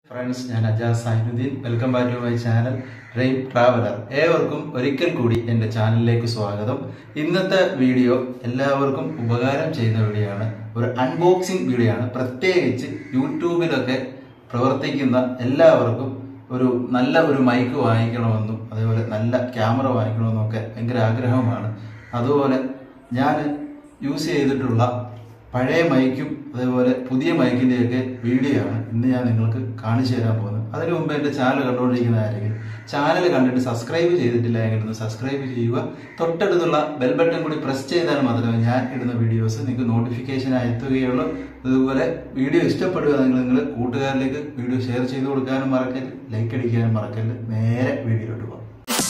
friends ഞാൻ Ajas Sainuddin welcome back to my channel dream traveller ഏവർക്കും ഒരിക്കൽ കൂടി എൻ്റെ ചാനലിലേക്ക് സ്വാഗതം ഇന്നത്തെ വീഡിയോ എല്ലാവർക്കും ഉപകാരം ചെയ്യുന്ന വീഡിയോ ആണ് ഒരു അൺബോക്സിംഗ് വീഡിയോ ആണ് പ്രത്യേകിച്ച് യൂട്യൂബിലൊക്കെ പ്രവർത്തിക്കുന്ന എല്ലാവർക്കും ഒരു നല്ല ഒരു മൈക്ക് വാങ്ങിക്കണമെന്നും അതേപോലെ നല്ല ക്യാമറ വാങ്ങിക്കണമെന്നും ഒക്കെ ഭയങ്കര ആഗ്രഹമാണ് അതുപോലെ ഞാൻ യൂസ് ചെയ്തിട്ടുള്ള പഴയ മൈക്കും അതേപോലെ പുതിയ മൈക്കിൻ്റെയൊക്കെ വീഡിയോ ആണ് ഇന്ന് ഞാൻ നിങ്ങൾക്ക് കാണിച്ചു തരാൻ പോകുന്നത് അതിനു മുമ്പ് എൻ്റെ ചാനൽ കണ്ടുകൊണ്ടിരിക്കുന്ന ആരെങ്കിലും ചാനൽ കണ്ടിട്ട് സബ്സ്ക്രൈബ് ചെയ്തിട്ടില്ല എങ്കിൽ ഒന്ന് സബ്സ്ക്രൈബ് ചെയ്യുക തൊട്ടടുത്തുള്ള ബെൽ ബട്ടൺ കൂടി പ്രസ് ചെയ്താൽ മാത്രമേ ഞാൻ ഇടുന്ന വീഡിയോസ് നിങ്ങൾക്ക് നോട്ടിഫിക്കേഷൻ എത്തുകയുള്ളൂ അതുപോലെ വീഡിയോ ഇഷ്ടപ്പെടുകയാണെങ്കിൽ നിങ്ങൾ കൂട്ടുകാരിലേക്ക് വീഡിയോ ഷെയർ ചെയ്ത് കൊടുക്കാനും മറക്കരുത് ലൈക്ക് അടിക്കാനും മറക്കരുത് നേരെ വീഡിയോയിലോട്ട് പോകാം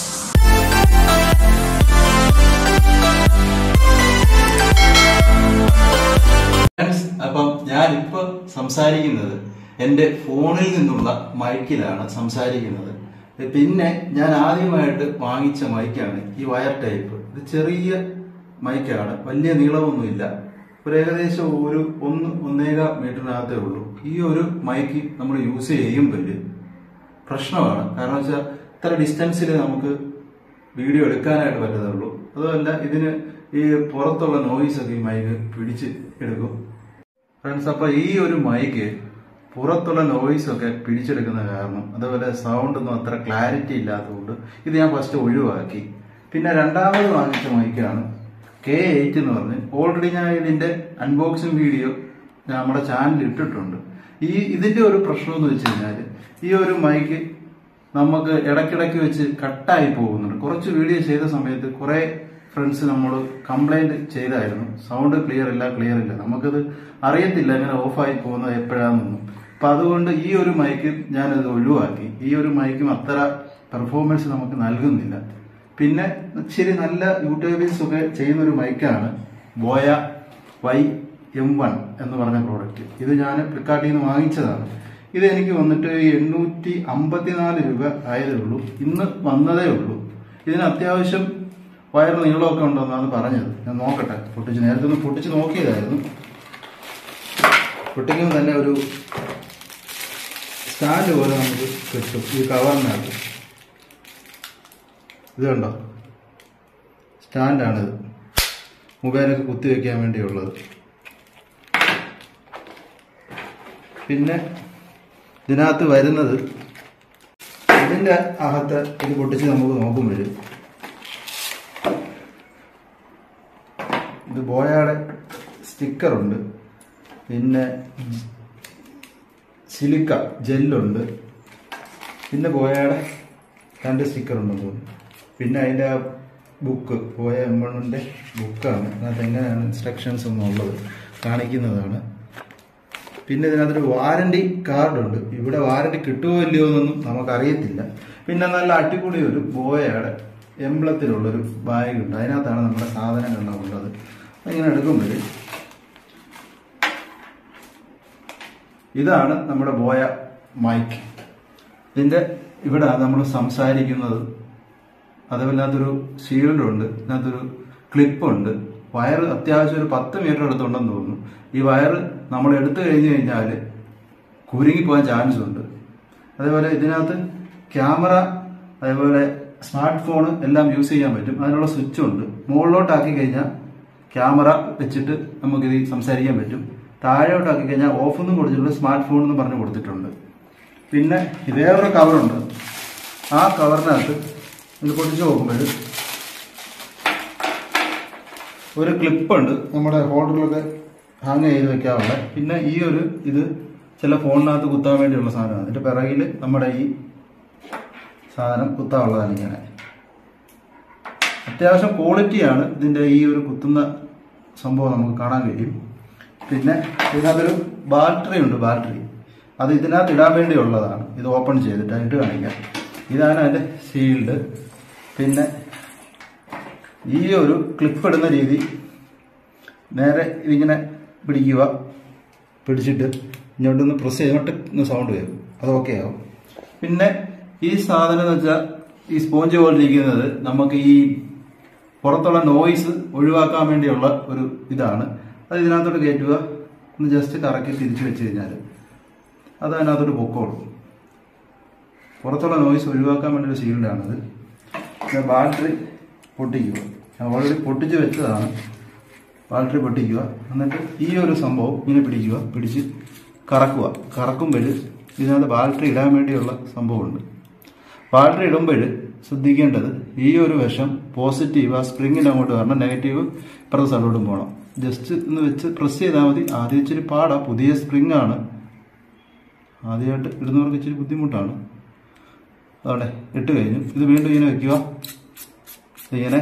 ഫ്രണ്ട്സ് അപ്പം ഞാൻ ഇപ്പൊ സംസാരിക്കുന്നത് എൻ്റെ ഫോണിൽ നിന്നുള്ള മൈക്കിലാണ് സംസാരിക്കുന്നത് പിന്നെ ഞാൻ ആദ്യമായിട്ട് വാങ്ങിച്ച മൈക്കാണ് ഈ വയർ ടൈപ്പ് ഇത് ചെറിയ മൈക്കാണ് വലിയ നീളമൊന്നുമില്ല ഒരു ഏകദേശം ഒരു ഒന്ന് ഒന്നേക മീറ്ററിനകത്തേ ഉള്ളൂ ഈ ഒരു മൈക്ക് നമ്മൾ യൂസ് ചെയ്യുമ്പോൾ പ്രശ്നമാണ് കാരണം വെച്ചാൽ ഇത്ര ഡിസ്റ്റൻസിൽ നമുക്ക് വീഡിയോ എടുക്കാനായിട്ട് പറ്റുന്നുള്ളൂ അതുമല്ല ഇതിന് ഈ പുറത്തുള്ള നോയിസ് ഒക്കെ ഈ മൈക്ക് പിടിച്ച് എടുക്കും ഫ്രണ്ട്സ് അപ്പൊ ഈ ഒരു മൈക്ക് പുറത്തുള്ള നോയിസ് ഒക്കെ പിടിച്ചെടുക്കുന്ന കാരണം അതുപോലെ സൗണ്ട് ഒന്നും അത്ര ക്ലാരിറ്റി ഇല്ലാത്തതുകൊണ്ട് ഇത് ഞാൻ ഫസ്റ്റ് ഒഴിവാക്കി പിന്നെ രണ്ടാമത് വാങ്ങിച്ച മൈക്കാണ് കെ എയ്റ്റ് എന്ന് പറഞ്ഞ് ഓൾറെഡി ഞാൻ ഇതിന്റെ അൺബോക്സിംഗ് വീഡിയോ ഞാൻ നമ്മുടെ ചാനലിൽ ഇട്ടിട്ടുണ്ട് ഈ ഇതിന്റെ ഒരു പ്രശ്നം എന്ന് വെച്ച് കഴിഞ്ഞാൽ ഈ ഒരു മൈക്ക് നമുക്ക് ഇടയ്ക്കിടയ്ക്ക് വെച്ച് കട്ടായി പോകുന്നുണ്ട് കുറച്ച് വീഡിയോ ചെയ്ത സമയത്ത് കുറെ ഫ്രണ്ട്സ് നമ്മൾ കംപ്ലൈന്റ് ചെയ്തായിരുന്നു സൗണ്ട് ക്ലിയർ ഇല്ല ക്ലിയർ ഇല്ല നമുക്കത് അറിയത്തില്ല ഇങ്ങനെ ഓഫായി പോകുന്നത് എപ്പോഴാണെന്നൊന്നും അപ്പൊ അതുകൊണ്ട് ഈ ഒരു മൈക്ക് ഞാനത് ഒഴിവാക്കി ഈ ഒരു മൈക്കും അത്ര പെർഫോമൻസ് നമുക്ക് നൽകുന്നില്ല പിന്നെ ഇച്ചിരി നല്ല യൂട്യൂബേഴ്സ് ഒക്കെ ചെയ്യുന്ന ഒരു മൈക്കാണ് ബോയ വൈ എം വൺ എന്ന് പറഞ്ഞ പ്രോഡക്റ്റ് ഇത് ഞാൻ ഫ്ലിപ്കാർട്ടിൽ നിന്ന് വാങ്ങിച്ചതാണ് ഇത് എനിക്ക് വന്നിട്ട് എണ്ണൂറ്റി അമ്പത്തിനാല് രൂപ ആയതേ ഉള്ളൂ ഇന്ന് വന്നതേ ഉള്ളൂ ഇതിന് അത്യാവശ്യം വയർ നീളമൊക്കെ ഉണ്ടെന്നാണ് പറഞ്ഞത് ഞാൻ നോക്കട്ടെ പൊട്ടിച്ച് നേരത്തെ ഒന്ന് പൊട്ടിച്ച് നോക്കിയതായിരുന്നു പൊട്ടിക്കുമ്പോൾ തന്നെ ഒരു സ്റ്റാൻഡ് പോലെ നമുക്ക് കിട്ടും ഈ കവറിനകത്ത് ഇത് കണ്ടോ സ്റ്റാൻഡാണിത് മൊബൈലൊക്കെ കുത്തി വെക്കാൻ വേണ്ടിയുള്ളത് പിന്നെ ഇതിനകത്ത് വരുന്നത് ഇതിന്റെ അകത്ത് ഇത് പൊട്ടിച്ച് നമുക്ക് നോക്കുമ്പോൾ ഇത് ബോയയുടെ സ്റ്റിക്കറുണ്ട് പിന്നെ സിലിക്ക ജെല്ലുണ്ട് പിന്നെ ബോയയുടെ രണ്ട് സ്റ്റിക്കറുണ്ടെന്ന് തോന്നുന്നു പിന്നെ അതിൻ്റെ ആ ബുക്ക് പോയ എമ്മണിൻ്റെ ബുക്കാണ് അതിനകത്ത് എങ്ങനെയാണ് ഇൻസ്ട്രക്ഷൻസ് എന്നുള്ളത് കാണിക്കുന്നതാണ് പിന്നെ ഇതിനകത്തൊരു വാറണ്ടി കാർഡുണ്ട് ഇവിടെ വാറണ്ടി കിട്ടുമോ ഇല്ലയോ എന്നൊന്നും നമുക്കറിയത്തില്ല പിന്നെ നല്ല അടിപൊളി ഒരു ബോയയുടെ എംബ്ലത്തിലുള്ളൊരു ബാഗ് ഉണ്ട് അതിനകത്താണ് നമ്മുടെ സാധനങ്ങളെല്ലാം ഉള്ളത് അതിങ്ങനെ എടുക്കുമ്പോൾ ഇതാണ് നമ്മുടെ ബോയ മൈക്ക് ഇതിന്റെ ഇവിടെ നമ്മൾ സംസാരിക്കുന്നത് അതേപോലെ ഇതിനകത്തൊരു ഷീൽഡ് ഉണ്ട് ഇതിനകത്തൊരു ക്ലിപ്പുണ്ട് വയർ അത്യാവശ്യം ഒരു പത്ത് മീറ്റർ എടുത്തുണ്ടെന്ന് തോന്നുന്നു ഈ വയർ നമ്മൾ എടുത്തു കഴിഞ്ഞു കഴിഞ്ഞാൽ കുരുങ്ങിപ്പോകാൻ ചാൻസ് ഉണ്ട് അതേപോലെ ഇതിനകത്ത് ക്യാമറ അതേപോലെ സ്മാർട്ട് ഫോൺ എല്ലാം യൂസ് ചെയ്യാൻ പറ്റും അതിനുള്ള സ്വിച്ച് ഉണ്ട് മുകളിലോട്ടാക്കി കഴിഞ്ഞാൽ ക്യാമറ വെച്ചിട്ട് നമുക്കിത് സംസാരിക്കാൻ പറ്റും താഴോട്ടാക്കി കഴിഞ്ഞാൽ ഓഫ് എന്നും കൊടുത്തിട്ടുണ്ട് സ്മാർട്ട് ഫോൺ എന്ന് പറഞ്ഞ് കൊടുത്തിട്ടുണ്ട് പിന്നെ വേറൊരു കവറുണ്ട് ആ കവറിനകത്ത് ഇത് പൊട്ടിച്ച് നോക്കുമ്പോൾ ഒരു ക്ലിപ്പുണ്ട് നമ്മുടെ ഹോൾഡറിലൊക്കെ ഹാങ് ചെയ്ത് വെക്കാനുള്ള പിന്നെ ഈ ഒരു ഇത് ചില ഫോണിനകത്ത് കുത്താൻ വേണ്ടിയുള്ള സാധനമാണ് അതിന്റെ പിറകിൽ നമ്മുടെ ഈ സാധനം കുത്താനുള്ളതാണ് ഇങ്ങനെ അത്യാവശ്യം ക്വാളിറ്റിയാണ് ഇതിന്റെ ഈ ഒരു കുത്തുന്ന സംഭവം നമുക്ക് കാണാൻ കഴിയും പിന്നെ ഇതിനകത്തൊരു ബാറ്ററി ഉണ്ട് ബാറ്ററി അത് ഇതിനകത്ത് ഇടാൻ വേണ്ടിയുള്ളതാണ് ഇത് ഓപ്പൺ ചെയ്തിട്ട് അതിട്ട് കാണിക്കാം ഇതാണ് അതിന്റെ ഷീൽഡ് പിന്നെ ഈ ഒരു ക്ലിപ്പ് ഇടുന്ന രീതി നേരെ ഇതിങ്ങനെ പിടിക്കുക പിടിച്ചിട്ട് ഇങ്ങോട്ടൊന്ന് പ്രസ് ചെയ്തിട്ട് സൗണ്ട് വരും അത് ഓക്കെ ആവും പിന്നെ ഈ സാധനം എന്ന് വെച്ചാൽ ഈ സ്പോഞ്ച് പോലെ ഇരിക്കുന്നത് നമുക്ക് ഈ പുറത്തുള്ള നോയിസ് ഒഴിവാക്കാൻ വേണ്ടിയുള്ള ഒരു ഇതാണ് അത് ഇതിനകത്തോട്ട് കയറ്റുക ഒന്ന് ജസ്റ്റ് കറക്കി തിരിച്ചു വെച്ച് കഴിഞ്ഞാൽ അത് അതിനകത്തോട്ട് പൊക്കോളും പുറത്തുള്ള നോയ്സ് ഒഴിവാക്കാൻ വേണ്ടി ഒരു ഷീൽഡാണിത് പിന്നെ ബാറ്ററി പൊട്ടിക്കുക ഞാൻ ഓൾറെഡി പൊട്ടിച്ച് വെച്ചതാണ് ബാറ്ററി പൊട്ടിക്കുക എന്നിട്ട് ഈ ഒരു സംഭവം ഇങ്ങനെ പിടിക്കുക പിടിച്ച് കറക്കുക കറക്കുമ്പോൾ ഇതിനകത്ത് ബാറ്ററി ഇടാൻ വേണ്ടിയുള്ള സംഭവമുണ്ട് ബാറ്ററി ഇടുമ്പോൾ ശ്രദ്ധിക്കേണ്ടത് ഈ ഒരു വശം പോസിറ്റീവ് ആ സ്പ്രിങ്ങിന് അങ്ങോട്ട് വരണം നെഗറ്റീവ് ഇപ്പുറത്തെ സൈഡോട്ടും പോകണം ജസ്റ്റ് ഒന്ന് വെച്ച് പ്രസ് ചെയ്താൽ മതി ആദ്യം ഇച്ചിരി പാടാ പുതിയ സ്പ്രിങ് ആണ് ആദ്യമായിട്ട് ഇടുന്നവർക്ക് ഇച്ചിരി ബുദ്ധിമുട്ടാണ് അതോടെ ഇട്ട് കഴിഞ്ഞു ഇത് വീണ്ടും ഇങ്ങനെ വെക്കുക ഇങ്ങനെ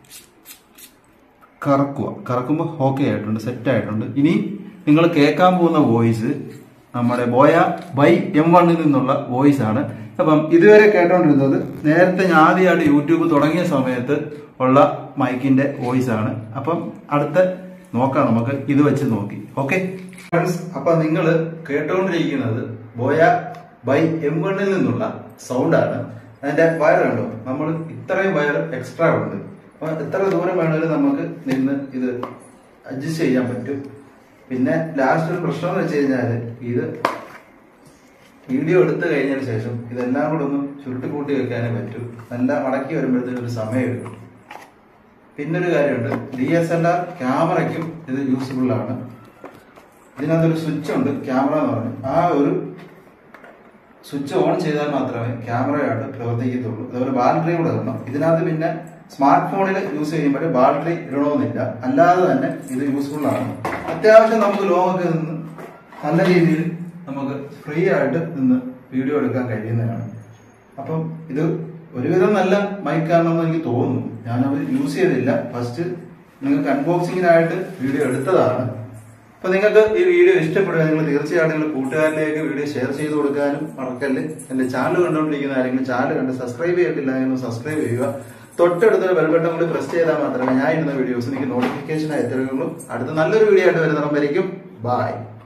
കറക്കുക കറക്കുമ്പോൾ ഓക്കെ ആയിട്ടുണ്ട് സെറ്റ് ആയിട്ടുണ്ട് ഇനി നിങ്ങൾ കേൾക്കാൻ പോകുന്ന വോയിസ് നമ്മുടെ ബോയ ബൈ എം വണ്ണിൽ നിന്നുള്ള വോയിസ് ആണ് അപ്പം ഇതുവരെ കേട്ടോണ്ടിരുന്നത് നേരത്തെ ഞാൻ ആദ്യമായിട്ട് യൂട്യൂബ് തുടങ്ങിയ സമയത്ത് ഉള്ള മൈക്കിന്റെ വോയിസ് ആണ് അപ്പം അടുത്ത നോക്കാം നമുക്ക് ഇത് വെച്ച് നോക്കി ഓക്കെ ഫ്രണ്ട്സ് അപ്പൊ നിങ്ങൾ കേട്ടുകൊണ്ടിരിക്കുന്നത് ബോയ ബൈ എം വണ്ണിൽ നിന്നുള്ള സൗണ്ടാണ് അതിന്റെ വയർ കണ്ടോ നമ്മൾ ഇത്രയും വയർ എക്സ്ട്രാ ഉണ്ട് അപ്പൊ എത്ര ദൂരം വേണമെങ്കിലും നമുക്ക് നിന്ന് ഇത് അഡ്ജസ്റ്റ് ചെയ്യാൻ പറ്റും പിന്നെ ലാസ്റ്റ് ഒരു പ്രശ്നം എന്ന് വെച്ച് കഴിഞ്ഞാല് ഇത് വീഡിയോ എടുത്തു കഴിഞ്ഞതിന് ശേഷം ഇതെല്ലാം കൂടെ ഒന്ന് ചുരുട്ടി കൂട്ടി വെക്കാനേ പറ്റൂ നല്ല മടക്കി വരുമ്പോഴത്തേക്ക് ഒരു സമയം എടുക്കും പിന്നൊരു കാര്യമുണ്ട് ഡി എസ് എൽ ആർ ക്യാമറയ്ക്കും ഇത് യൂസ്ഫുൾ ആണ് ഇതിനകത്തൊരു സ്വിച്ച് ഉണ്ട് ക്യാമറ എന്ന് പറഞ്ഞു ആ ഒരു സ്വിച്ച് ഓൺ ചെയ്താൽ മാത്രമേ ക്യാമറയായിട്ട് പ്രവർത്തിക്കത്തുള്ളൂ അതുപോലെ ബാറ്ററി കൂടെ ഇടണം ഇതിനകത്ത് പിന്നെ സ്മാർട്ട് ഫോണിൽ യൂസ് ചെയ്യുമ്പോൾ ബാറ്ററി ഇടണമെന്നില്ല അല്ലാതെ തന്നെ ഇത് യൂസ്ഫുൾ ആണ് അത്യാവശ്യം നമുക്ക് ലോങ് ഒക്കെ നിന്ന് നല്ല രീതിയിൽ നമുക്ക് ഫ്രീ ആയിട്ട് നിന്ന് വീഡിയോ എടുക്കാൻ കഴിയുന്നതാണ് അപ്പം ഇത് ഒരുവിധം നല്ല മൈക്കാണെന്ന് എനിക്ക് തോന്നുന്നു ഞാനത് യൂസ് ചെയ്തില്ല ഫസ്റ്റ് നിങ്ങൾക്ക് അൺബോക്സിങ്ങിനായിട്ട് വീഡിയോ എടുത്തതാണ് അപ്പൊ നിങ്ങൾക്ക് ഈ വീഡിയോ ഇഷ്ടപ്പെടുക നിങ്ങൾ തീർച്ചയായിട്ടും നിങ്ങൾ കൂട്ടുകാരിലേക്ക് വീഡിയോ ഷെയർ ചെയ്ത് കൊടുക്കാനും മറക്കല്ല് എന്റെ ചാനൽ കണ്ടുകൊണ്ടിരിക്കുന്ന ആരെങ്കിലും ചാനൽ കണ്ട് സബ്സ്ക്രൈബ് ചെയ്തിട്ടില്ല എങ്കിൽ സബ്സ്ക്രൈബ് ചെയ്യുക തൊട്ടടുത്തൊരു ബെൽബട്ടൺ കൂടി പ്രസ് ചെയ്താൽ മാത്രമേ ഞാൻ ഇടുന്ന വീഡിയോസ് നിങ്ങൾക്ക് നോട്ടിഫിക്കേഷൻ എത്തുകയുള്ളൂ അടുത്ത നല്ലൊരു വീഡിയോ ആയിട്ട് വരുന്നിടം വരയ്ക്കും ബൈ